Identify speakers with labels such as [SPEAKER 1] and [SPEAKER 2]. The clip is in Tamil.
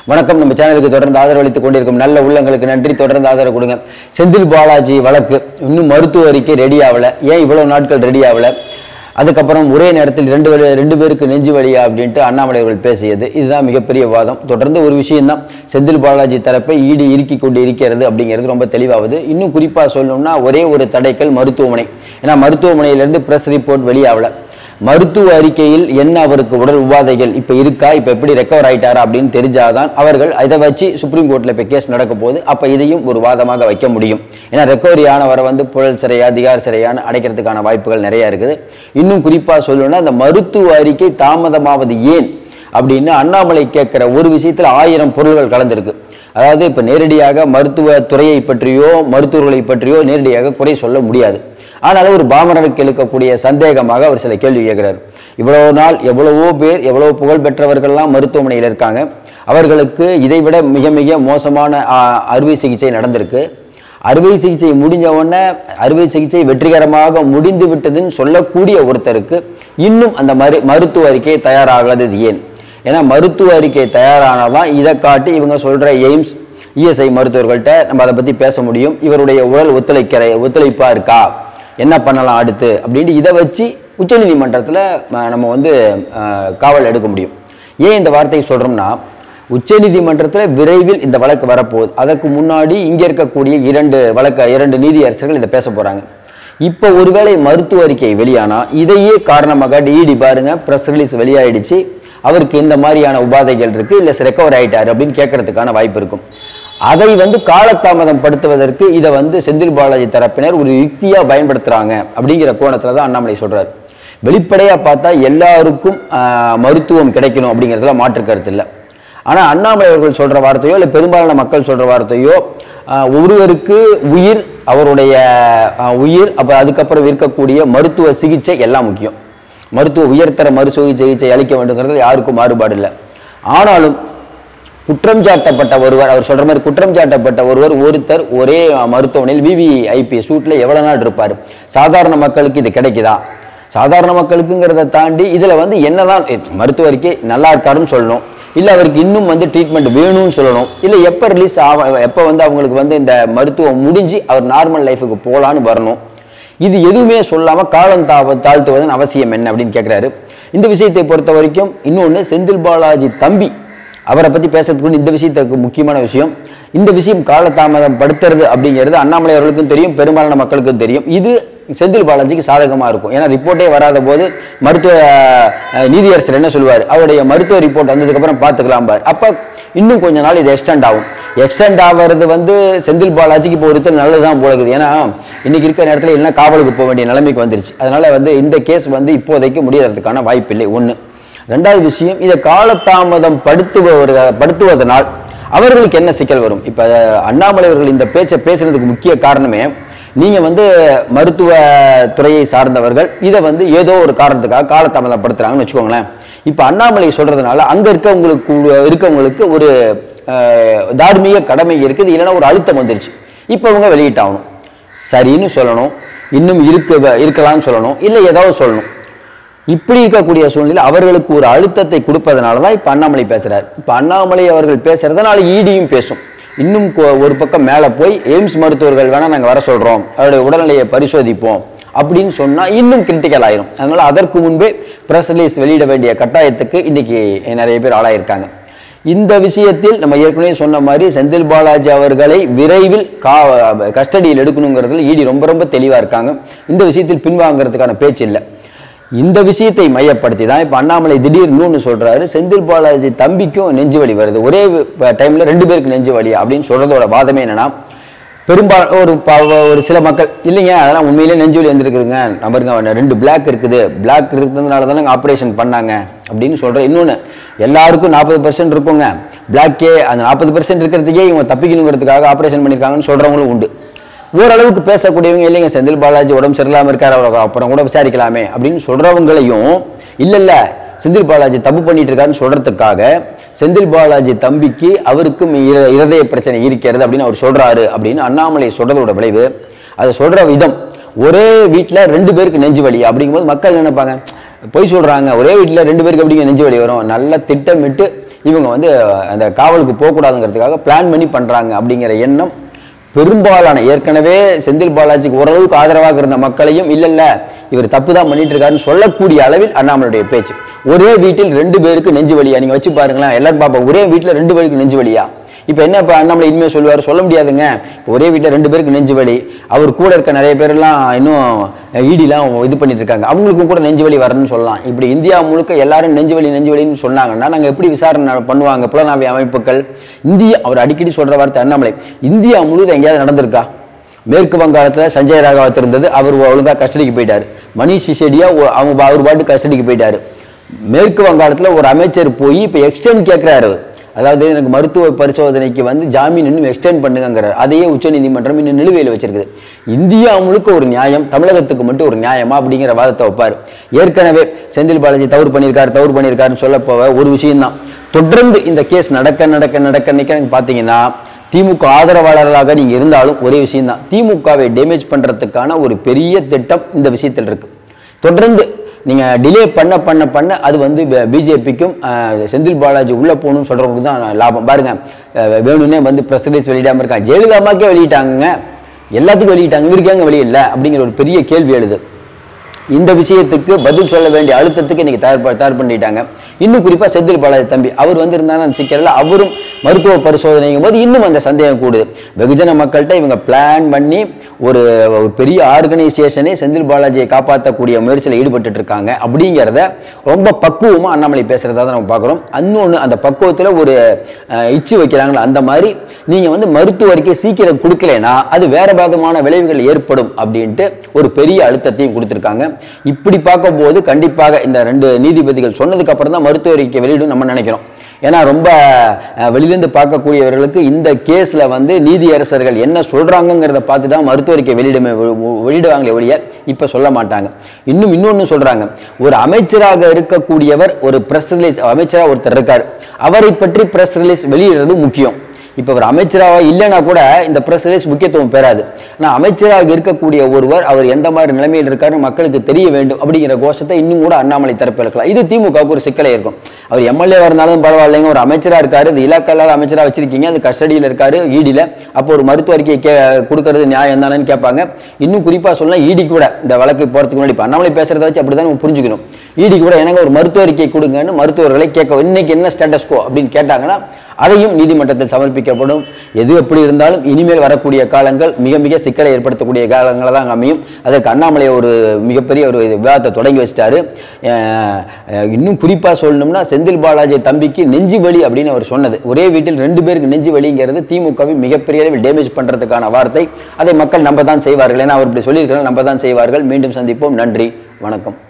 [SPEAKER 1] வணக்கம் நம்ம சேனலுக்கு தொடர்ந்து ஆதரவளித்துக் கொண்டிருக்கும் நல்ல உள்ளங்களுக்கு நன்றி தொடர்ந்து ஆதரவு கொடுங்க செந்தில் பாலாஜி வழக்கு இன்னும் மருத்துவ அறிக்கை ரெடி ஆகல ஏன் இவ்வளவு நாட்கள் ரெடி ஆகல அதுக்கப்புறம் ஒரே நேரத்தில் ரெண்டு வழி ரெண்டு பேருக்கு நெஞ்சு வழியா அப்படின்ட்டு அண்ணாமலை அவர்கள் பேசியது இதுதான் மிகப்பெரிய வாதம் தொடர்ந்து ஒரு விஷயம்தான் செந்தில் பாலாஜி தரப்பை ஈடு இறுக்கி கொண்டு இருக்கிறது அப்படிங்கிறது ரொம்ப தெளிவாகுது இன்னும் குறிப்பாக சொல்லணும்னா ஒரே ஒரு தடைக்கல் மருத்துவமனை ஏன்னா மருத்துவமனையிலேருந்து ப்ரெஸ் ரிப்போர்ட் வெளியாகல மருத்துவ அறிக்கையில் என்ன அவருக்கு உடல் உபாதைகள் இப்போ இருக்கா இப்போ எப்படி ரெக்கவர் ஆயிட்டாரா அப்படின்னு தெரிஞ்சாதான் அவர்கள் இதை வச்சு சுப்ரீம் கோர்ட்டில் இப்போ கேஸ் நடக்க போகுது அப்போ இதையும் ஒரு வாதமாக வைக்க முடியும் ஏன்னா ரெக்கவரி ஆனவரை வந்து புழல் சிறையா திகார் சிறையான்னு அடைக்கிறதுக்கான வாய்ப்புகள் நிறைய இருக்குது இன்னும் குறிப்பாக சொல்லணும்னா இந்த மருத்துவ அறிக்கை தாமதமாவது ஏன் அப்படின்னு அண்ணாமலை கேட்குற ஒரு விஷயத்தில் ஆயிரம் பொருள்கள் கலந்துருக்கு அதாவது இப்போ நேரடியாக மருத்துவ துறையை பற்றியோ மருத்துவர்களை பற்றியோ நேரடியாக குறை சொல்ல முடியாது ஆனாலும் ஒரு பாமரனுக்கு எழுக்கக்கூடிய சந்தேகமாக அவர் சில கேள்வி கேட்கிறார் இவ்வளவு நாள் எவ்வளவோ பேர் எவ்வளவு புகழ் பெற்றவர்கள்லாம் மருத்துவமனையில் இருக்காங்க அவர்களுக்கு இதைவிட மிக மிக மோசமான ஆ, அறுவை சிகிச்சை நடந்திருக்கு அறுவை சிகிச்சை முடிஞ்ச உடனே அறுவை சிகிச்சை வெற்றிகரமாக முடிந்து விட்டதுன்னு சொல்லக்கூடிய ஒருத்தருக்கு இன்னும் அந்த மரு மருத்துவ அறிக்கை தயாராகாதது ஏன் ஏன்னா மருத்துவ அறிக்கை தயாரானதான் இதை காட்டி இவங்க சொல்ற எய்ம்ஸ் இஎஸ்ஐ மருத்துவர்கள்ட்ட நம்ம அதை பற்றி பேச முடியும் இவருடைய உடல் ஒத்துழைக்கிற ஒத்துழைப்பாக இருக்கா என்ன பண்ணலாம் அடுத்து அப்படின்ட்டு இதை வச்சு உச்சநீதிமன்றத்தில் அஹ், நம்ம வந்து அஹ், காவல் எடுக்க முடியும் ஏன் இந்த வார்த்தையை சொல்கிறோம்னா உச்சநீதிமன்றத்தில் விரைவில் இந்த வழக்கு வரப்போகுது அதற்கு முன்னாடி இங்கே இருக்கக்கூடிய இரண்டு வழக்கு இரண்டு நீதியரசர்கள் இதை பேச போகிறாங்க இப்போ ஒருவேளை மருத்துவ அறிக்கை வெளியானா இதையே காரணமாக டிஇடி பாருங்க ப்ரெஸ் ரிலீஸ் வெளியாயிடுச்சு அவருக்கு இந்த மாதிரியான உபாதைகள் இருக்கு இல்லை ரெக்கவர் ஆயிட்டாரு அப்படின்னு கேட்கறதுக்கான வாய்ப்பு இருக்கும் அதை வந்து காலதாமதம் படுத்துவதற்கு இதை வந்து செந்தில் பாலாஜி தரப்பினர் ஒரு யுக்தியா பயன்படுத்துறாங்க அப்படிங்கிற கோணத்துல தான் அண்ணாமலை சொல்றாரு வெளிப்படையா பார்த்தா எல்லாருக்கும் ஆஹ், மருத்துவம் கிடைக்கணும் அப்படிங்கிறதுல மாற்று கருத்து இல்லை ஆனா அண்ணாமலை அவர்கள் சொல்ற வார்த்தையோ இல்லை பெரும்பாலான மக்கள் சொல்ற வார்த்தையோ ஆஹ், ஒருவருக்கு உயிர் அவருடைய ஆஹ், உயிர் அப்ப அதுக்கப்புறம் இருக்கக்கூடிய மருத்துவ சிகிச்சை எல்லாம் முக்கியம் மருத்துவ உயர்தர மருத்துவ சிகிச்சை அளிக்க வேண்டுங்கிறது யாருக்கும் மாறுபாடு இல்லை ஆனாலும் குற்றம் சாட்டப்பட்ட ஒருவர் அவர் சொல்ற மாதிரி குற்றம் சாட்டப்பட்ட ஒருவர் ஒருத்தர் ஒரே மருத்துவமனையில் விவிஐபி சூட்ல எவ்வளவு நாள் இருப்பார் சாதாரண மக்களுக்கு இது கிடைக்குதா சாதாரண மக்களுக்குங்கிறத தாண்டி இதுல வந்து என்னதான் எ, மருத்துவ அறிக்கை நல்லா இருக்காருன்னு சொல்லணும் இல்ல அவருக்கு இன்னும் வந்து ட்ரீட்மெண்ட் வேணும்னு சொல்லணும் இல்ல எப்ப ரிலீஸ் ஆக எப்ப வந்து அவங்களுக்கு வந்து இந்த மருத்துவம் முடிஞ்சு அவர் நார்மல் லைஃபுக்கு போலான்னு வரணும் இது எதுவுமே சொல்லாம காலம் தா தாழ்த்துவதன் அவசியம் என்ன அப்படின்னு கேட்கிறாரு இந்த விஷயத்தை பொறுத்த வரைக்கும் இன்னொன்னு செந்தில் பாலாஜி தம்பி அவரை பத்தி பேசுறதுக்கு இந்த விஷயத்துக்கு முக்கியமான விஷயம் இந்த விஷயம் காலதாமதம் படுத்துறது அப்படிங்கிறது அண்ணாமலை அவர்களுக்கும் தெரியும் பெரும்பாலான மக்களுக்கும் தெரியும் இது செந்தில் பாலாஜிக்கு சாதகமா இருக்கும் ஏன்னா ரிப்போர்ட்டே வராத போது மருத்துவ அஹ், நீதியரசர் என்ன சொல்லுவார் அவருடைய மருத்துவ ரிப்போர்ட் வந்ததுக்கு அப்புறம் பார்த்துக்கலாம் பார் அப்ப இன்னும் கொஞ்ச நாள் இது எக்ஸ்டெண்ட் ஆகும் எக்ஸ்டெண்ட் ஆகிறது வந்து செந்தில் பாலாஜிக்கு இப்போ ஒருத்தர் நல்லதுதான் போல இருக்குது ஏன்னா இன்னைக்கு இருக்கிற நேரத்தில் என்ன காவலுக்கு போக வேண்டிய நிலைமைக்கு வந்துருச்சு அதனால வந்து இந்த கேஸ் வந்து இப்போதைக்கு முடியறதுக்கான வாய்ப்பில்லை ஒன்று ரெண்டாவது விஷயம் இதை காலதாமதம் படுத்துபவர் படுத்துவதனால் அவர்களுக்கு என்ன சிக்கல் வரும் இப்போ அண்ணாமலை அவர்கள் இந்த பேச்சை பேசுறதுக்கு முக்கிய காரணமே நீங்க வந்து மருத்துவ துறையை சார்ந்தவர்கள் இதை வந்து ஏதோ ஒரு காரணத்துக்காக காலதாமதப்படுத்துறாங்கன்னு வச்சுக்கோங்களேன் இப்போ அண்ணாமலை சொல்றதுனால அங்க இருக்கவங்களுக்கு இருக்கவங்களுக்கு ஒரு அஹ், தார்மீக கடமை இருக்குது இல்லைன்னா ஒரு அழுத்தம் வந்துருச்சு இப்போ இவங்க வெளியிட்டாகணும் சரின்னு சொல்லணும் இன்னும் இருக்க இருக்கலாம்னு சொல்லணும் இல்லை ஏதாவது சொல்லணும் இப்படி இருக்கக்கூடிய சூழ்நிலை அவர்களுக்கு ஒரு அழுத்தத்தை கொடுப்பதனால தான் இப்போ அண்ணாமலை பேசுறாரு இப்போ அண்ணாமலை அவர்கள் பேசுறதுனால ஈடியும் பேசும் இன்னும் கொ- ஒரு பக்கம் மேலே போய் எய்ம்ஸ் மருத்துவர்கள் வேணா நாங்கள் வர சொல்றோம் அவருடைய உடல்நிலையை பரிசோதிப்போம் அப்படின்னு சொன்னா இன்னும் கிரிட்டிக்கல் ஆயிரும் அதனால அதற்கு முன்பே பிரஸ் ரிலீஸ் வெளியிட வேண்டிய கட்டாயத்துக்கு இன்னைக்கு நிறைய பேர் ஆளாயிருக்காங்க இந்த விஷயத்தில் நம்ம ஏற்கனவே சொன்ன மாதிரி செந்தில் பாலாஜி அவர்களை விரைவில் கா கஸ்டடியில் எடுக்கணுங்கிறதுல ஈடி ரொம்ப ரொம்ப தெளிவாக இருக்காங்க இந்த விஷயத்தில் பின்வாங்கிறதுக்கான பேச்சு இல்லை இந்த விஷயத்தை மையப்படுத்தி தான் இப்போ அண்ணாமலை திடீர் இன்னொன்று சொல்றாரு செந்தில் பாலாஜி தம்பிக்கும் நெஞ்சு வலி வருது ஒரே டைம்ல ரெண்டு பேருக்கு நெஞ்சு வலி அப்படின்னு சொல்றதோட வாதமே என்னன்னா பெரும்பாலும் ஒரு ப- ஒரு சில மக்கள் இல்லைங்க அதெல்லாம் உண்மையிலே நெஞ்சு வலி வந்திருக்குதுங்க நம்பருங்க அவன ரெண்டு பிளாக் இருக்குது பிளாக் இருக்கிறதுனால தானே ஆப்ரேஷன் பண்ணாங்க அப்படின்னு சொல்கிறேன் இன்னொன்று எல்லாருக்கும் நாற்பது பர்சன்ட் இருக்குங்க பிளாக்கே அந்த நாற்பது பர்சன்ட் இருக்கிறதுக்கே இவங்க தப்பிக்கணுங்கிறதுக்காக ஆப்ரேஷன் பண்ணியிருக்காங்கன்னு சொல்கிறவங்களும் உண்டு ஓரளவுக்கு பேசக்கூடியவங்க இல்லைங்க செந்தில் பாலாஜி உடம்பு சரியில்லாமல் இருக்காரு அவரை அப்புறம் கூட விசாரிக்கலாமே அப்படின்னு சொல்கிறவங்களையும் இல்லை இல்லை செந்தில் பாலாஜி தப்பு பண்ணிட்டு இருக்காருன்னு சொல்றதுக்காக செந்தில் பாலாஜி தம்பிக்கு அவருக்கும் இர- இருதய பிரச்சனை இருக்கிறது அப்படின்னு அவர் சொல்றாரு அப்படின்னு அண்ணாமலை சொல்றதோட விளைவு அதை சொல்ற விதம் ஒரே வீட்டில் ரெண்டு பேருக்கு நெஞ்சு வலி அப்படிங்கும்போது மக்கள் என்ன நினைப்பாங்க பொய் சொல்றாங்க ஒரே வீட்டில் ரெண்டு பேருக்கு எப்படிங்க நெஞ்சு வலி வரும் நல்லா திட்டமிட்டு இவங்க வந்து அந்த காவலுக்கு போகக்கூடாதுங்கிறதுக்காக பிளான் பண்ணி பண்ணுறாங்க அப்படிங்கிற எண்ணம் பெரும்பாலான ஏற்கனவே செந்தில் பாலாஜிக்கு ஓரளவுக்கு ஆதரவாக இருந்த மக்களையும் இல்ல இல்ல இவர் தப்பு தான் பண்ணிட்டு இருக்காருன்னு சொல்லக்கூடிய அளவில் அண்ணாமலையுடைய பேச்சு ஒரே வீட்டில் ரெண்டு பேருக்கு நெஞ்சு வலியா நீங்க வச்சு பாருங்களேன் எல்லாரும் பார்ப்போம் ஒரே வீட்டில் ரெண்டு பேருக்கு நெஞ்சு வலியா இப்போ என்ன இப்போ அண்ணாமலை இனிமேல் சொல்லுவார் சொல்ல முடியாதுங்க இப்போ ஒரே வீட்டில் ரெண்டு பேருக்கு நெஞ்சு வலி அவர் கூட இருக்க நிறைய பேர்லாம் இன்னும் ஈடிலாம் இது பண்ணிட்டு இருக்காங்க அவங்களுக்கும் கூட நெஞ்சு வலி வரணும்னு சொல்லலாம் இப்படி இந்தியா முழுக்க எல்லாரும் நெஞ்சு வலி நெஞ்சு வலின்னு சொன்னாங்கன்னா நாங்கள் எப்படி விசாரணை பண்ணுவாங்க புலனாய்வு அமைப்புகள் இந்தியா அவர் அடிக்கடி சொல்ற வார்த்தை அண்ணாமலை இந்தியா முழுவதும் எங்கேயாவது நடந்திருக்கா மேற்கு வங்காளத்தில் சஞ்சய் ராகாவத் இருந்தது அவர் ஒழுங்காக கஸ்டடிக்கு போயிட்டாரு மணிஷ் சிசோடியா ஒ- அவங்க அவர் பாட்டு கஸ்டடிக்கு போயிட்டாரு மேற்கு வங்காளத்தில் ஒரு அமைச்சர் போய் இப்போ எக்ஸ்டெண்ட் கேட்குறாரு அதாவது எனக்கு மருத்துவ பரிசோதனைக்கு வந்து ஜாமீன் இன்னும் எக்ஸ்டெண்ட் பண்ணுங்கிறார் அதையே உச்சநீதிமன்றம் இன்னும் நிலுவையில் வச்சிருக்குது இந்தியா முழுக்க ஒரு நியாயம் தமிழகத்துக்கு மட்டும் ஒரு நியாயமா அப்படிங்கிற வாதத்தை வைப்பார் ஏற்கனவே செந்தில் பாலாஜி தவறு பண்ணியிருக்காரு தவறு பண்ணியிருக்காருன்னு சொல்ல போவ ஒரு விஷயம்தான் தொடர்ந்து இந்த கேஸ் நடக்க நடக்க நடக்க நிற்க பார்த்தீங்கன்னா திமுக ஆதரவாளர்களாக நீங்க இருந்தாலும் ஒரே விஷயம்தான் திமுகவை டேமேஜ் பண்றதுக்கான ஒரு பெரிய திட்டம் இந்த விஷயத்தில் இருக்கு தொடர்ந்து நீங்க டிலே பண்ண பண்ண பண்ண அது வந்து பிஜேபிக்கும் செந்தில் பாலாஜி உள்ள போகணும்னு சொல்றவங்களுக்கு தான் லாபம் பாருங்க அஹ், வேணும்னே வந்து பிரஸ் ரிலீஸ் வெளியிடாம இருக்காங்க ஜெயலலிதா அம்மாக்கே வெளியிட்டாங்க எல்லாத்துக்கும் வெளியிட்டாங்க இவருக்கு ஏங்க வெளியில்லை அப்படிங்கிற ஒரு பெரிய கேள்வி எழுது இந்த விஷயத்துக்கு பதில் சொல்ல வேண்டிய அழுத்தத்துக்கு இன்னைக்கு தயார் ப- தயார் பண்ணிட்டாங்க இன்னும் குறிப்பா செந்தில் பாலாஜி தம்பி அவர் வந்திருந்தாலும் அந்த சிக்கலில் அவரும் மருத்துவ பரிசோதனைங்கும் போது இன்னும் அந்த சந்தேகம் கூடுது வெகுஜன மக்கள்கிட்ட இவங்க பிளான் பண்ணி ஒரு ஒரு பெரிய ஆர்கனைசேஷனே செந்தில் பாலாஜியை காப்பாற்றக்கூடிய முயற்சியில் ஈடுபட்டு இருக்காங்க அப்படிங்கிறத ரொம்ப பக்குவமா அண்ணாமலை பேசுறதா தான் நம்ம பார்க்குறோம் இன்னொன்று அந்த பக்குவத்தில் ஒரு அஹ், இச்சு வைக்கிறாங்களா அந்த மாதிரி நீங்க வந்து மருத்துவ அறிக்கை சீக்கிரம் கொடுக்கலைன்னா அது வேற விதமான விளைவுகள் ஏற்படும் அப்படின்ட்டு ஒரு பெரிய அழுத்தத்தையும் கொடுத்துருக்காங்க இப்படி பார்க்கும்போது கண்டிப்பாக இந்த ரெண்டு நீதிபதிகள் சொன்னதுக்கு அப்புறம் தான் மருத்துவ அறிக்கை வெளியிடும் நம்ம நினைக்கிறோம் ஏன்னா ரொம்ப அஹ், வெளியிலிருந்து பார்க்கக்கூடியவர்களுக்கு இந்த கேஸ்ல வந்து நீதியரசர்கள் என்ன சொல்றாங்கங்கிறத பார்த்து தான் மருத்துவ அறிக்கை வெளியிடுமே வெளியிடுவாங்களே ஒழிய இப்ப சொல்ல மாட்டாங்க இன்னும் இன்னொன்னு சொல்றாங்க ஒரு அமைச்சராக இருக்கக்கூடியவர் ஒரு பிரஸ் ரிலீஸ் அமைச்சரா ஒருத்தர் இருக்கார் அவரை பற்றி பிரஸ் ரிலீஸ் வெளியிடுறது முக்கியம் இப்போ ஒரு அமைச்சராக இல்லைன்னா கூட இந்த பிரஸ் ரிலீஸ் முக்கியத்துவம் பெறாது ஆனால் அமைச்சராக இருக்கக்கூடிய ஒருவர் அவர் எந்த மாதிரி நிலைமையில் இருக்காருன்னு மக்களுக்கு தெரிய வேண்டும் அப்படிங்கிற கோஷத்தை இன்னும் கூட அண்ணாமலை தரப்பு இருக்கலாம் இது திமுகவுக்கு ஒரு சிக்கலை இருக்கும் அவர் எம்எல்ஏவாக இருந்தாலும் பரவாயில்லைங்க ஒரு அமைச்சராக இருக்காரு இது இலாக்கா இல்லாத அமைச்சராக வச்சிருக்கீங்க அது கஸ்டடியில் இருக்காரு ஈடியில் அப்போ ஒரு மருத்துவ அறிக்கையை கே கொடுக்கறது நியாயம் தானேன்னு கேட்பாங்க இன்னும் குறிப்பாக சொல்லலாம் ஈடி கூட இந்த வழக்கு போகிறதுக்கு முன்னாடி இப்போ அண்ணாமலை பேசுறத வச்சு அப்படி தான் புரிஞ்சுக்கணும் ஈடி கூட எனக்கு ஒரு மருத்துவ அறிக்கை கொடுங்கன்னு மருத்துவர்களை கேட்க இன்னைக்கு என்ன ஸ்டேட்டஸ்கோ அப்படின்னு கேட்டாங்கன்னா அதையும் நீதிமன்றத்தில் சமர்ப்பிக்கப்படும் எது எப்படி இருந்தாலும் இனிமேல் வரக்கூடிய காலங்கள் மிக மிக சிக்கலை ஏற்படுத்தக்கூடிய காலங்களாக தான் அமையும் அதற்கு அண்ணாமலை ஒரு மிகப்பெரிய ஒரு விவாதத்தை தொடங்கி வச்சிட்டாரு அஹ் அஹ் இன்னும் குறிப்பாக சொல்லணும்னா செந்தில் பாலாஜி தம்பிக்கு நெஞ்சு வலி அப்படின்னு அவர் சொன்னது ஒரே வீட்டில் ரெண்டு பேருக்கு நெஞ்சு வலிங்கிறது திமுகவை மிகப்பெரிய அளவில் டேமேஜ் பண்ணுறதுக்கான வார்த்தை அதை மக்கள் நம்ப தான் செய்வார்கள் ஏன்னா அவர் இப்படி சொல்லியிருக்கிறாங்க நம்ப தான் செய்வார்கள் மீண்டும் சந்திப்போம் நன்றி வணக்கம்